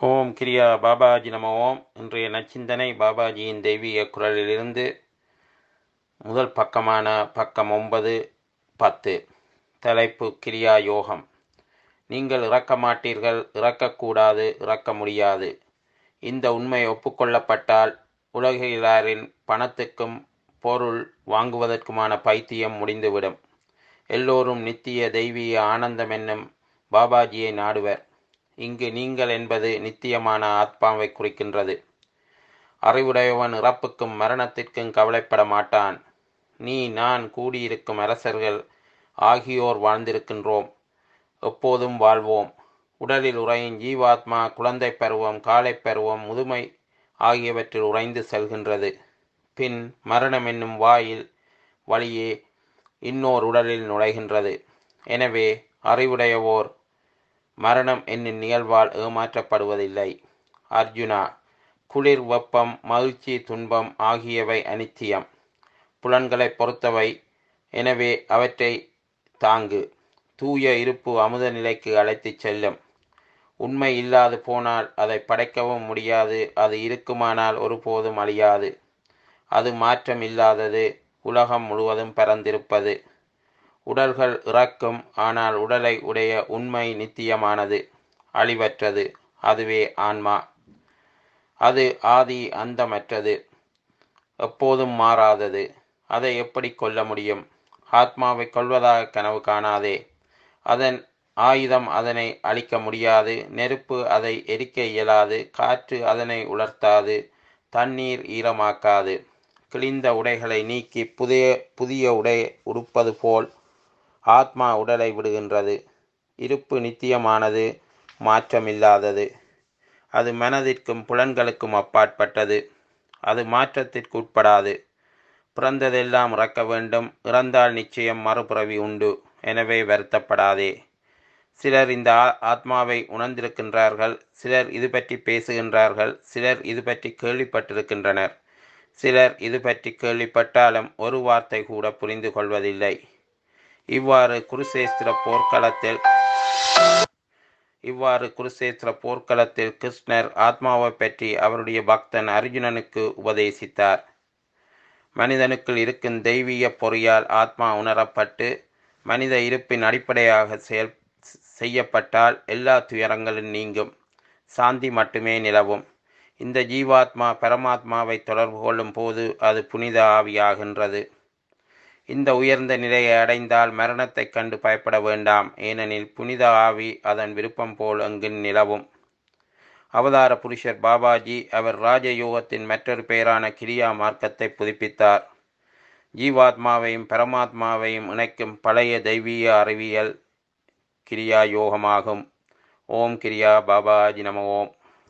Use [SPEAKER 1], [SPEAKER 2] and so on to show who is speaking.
[SPEAKER 1] ஓம் கிரியா பாபாஜி நம ஓம் இன்றைய நச்சிந்தனை பாபாஜியின் தெய்வீக குரலிலிருந்து முதல் பக்கமான பக்கம் ஒன்பது பத்து தலைப்பு கிரியா யோகம் நீங்கள் இறக்க மாட்டீர்கள் இறக்கக்கூடாது இறக்க முடியாது இந்த உண்மை ஒப்புக்கொள்ளப்பட்டால் உலகிலாரின் பணத்துக்கும் பொருள் வாங்குவதற்குமான பைத்தியம் முடிந்துவிடும் எல்லோரும் நித்திய தெய்வீக ஆனந்தம் என்னும் பாபாஜியை நாடுவர் இங்கு நீங்கள் என்பது நித்தியமான ஆத்மாவை குறிக்கின்றது அறிவுடையவன் இறப்புக்கும் மரணத்திற்கும் கவலைப்பட மாட்டான் நீ நான் கூடியிருக்கும் அரசர்கள் ஆகியோர் வாழ்ந்திருக்கின்றோம் எப்போதும் வாழ்வோம் உடலில் உறையும் ஜீவாத்மா குழந்தை பருவம் காலை பருவம் முதுமை ஆகியவற்றில் உறைந்து செல்கின்றது பின் மரணம் என்னும் வாயில் வழியே இன்னோர் உடலில் நுழைகின்றது எனவே அறிவுடையவோர் மரணம் என்னும் நிகழ்வால் ஏமாற்றப்படுவதில்லை அர்ஜுனா குளிர் வெப்பம் மகிழ்ச்சி துன்பம் ஆகியவை அனித்தியம் புலன்களை பொறுத்தவை எனவே அவற்றை தாங்கு தூய இருப்பு அமுத நிலைக்கு அழைத்துச் செல்லும் உண்மை இல்லாது போனால் அதை படைக்கவும் முடியாது அது இருக்குமானால் ஒருபோதும் அழியாது அது மாற்றம் இல்லாதது உலகம் முழுவதும் பரந்திருப்பது உடல்கள் இறக்கும் ஆனால் உடலை உடைய உண்மை நித்தியமானது அழிவற்றது அதுவே ஆன்மா அது ஆதி அந்தமற்றது எப்போதும் மாறாதது அதை எப்படி கொல்ல முடியும் ஆத்மாவை கொள்வதாக கனவு காணாதே அதன் ஆயுதம் அதனை அழிக்க முடியாது நெருப்பு அதை எரிக்க இயலாது காற்று அதனை உலர்த்தாது தண்ணீர் ஈரமாக்காது கிழிந்த உடைகளை நீக்கி புதிய புதிய உடை உடுப்பது போல் ஆத்மா உடலை விடுகின்றது இருப்பு நித்தியமானது மாற்றமில்லாதது அது மனதிற்கும் புலன்களுக்கும் அப்பாற்பட்டது அது மாற்றத்திற்கு உட்படாது பிறந்ததெல்லாம் இறக்க வேண்டும் இறந்தால் நிச்சயம் மறுபிறவி உண்டு எனவே வருத்தப்படாதே சிலர் இந்த ஆத்மாவை உணர்ந்திருக்கின்றார்கள் சிலர் இது பற்றி பேசுகின்றார்கள் சிலர் இது பற்றி கேள்விப்பட்டிருக்கின்றனர் சிலர் இது பற்றி கேள்விப்பட்டாலும் ஒரு வார்த்தை கூட புரிந்து கொள்வதில்லை இவ்வாறு குருசேஸ்திர போர்க்களத்தில் இவ்வாறு குருசேஸ்திர போர்க்களத்தில் கிருஷ்ணர் ஆத்மாவை பற்றி அவருடைய பக்தன் அர்ஜுனனுக்கு உபதேசித்தார் மனிதனுக்குள் இருக்கும் தெய்வீக பொறியால் ஆத்மா உணரப்பட்டு மனித இருப்பின் அடிப்படையாக செயல் செய்யப்பட்டால் எல்லா துயரங்களும் நீங்கும் சாந்தி மட்டுமே நிலவும் இந்த ஜீவாத்மா பரமாத்மாவை தொடர்பு கொள்ளும் போது அது புனித ஆவியாகின்றது இந்த உயர்ந்த நிலையை அடைந்தால் மரணத்தைக் கண்டு பயப்பட வேண்டாம் ஏனெனில் புனித ஆவி அதன் விருப்பம் போல் அங்கு நிலவும் அவதார புருஷர் பாபாஜி அவர் ராஜயோகத்தின் மற்றொரு பெயரான கிரியா மார்க்கத்தை புதுப்பித்தார் ஜீவாத்மாவையும் பரமாத்மாவையும் இணைக்கும் பழைய தெய்வீக அறிவியல் கிரியா யோகமாகும் ஓம் கிரியா பாபாஜி நம ஓம்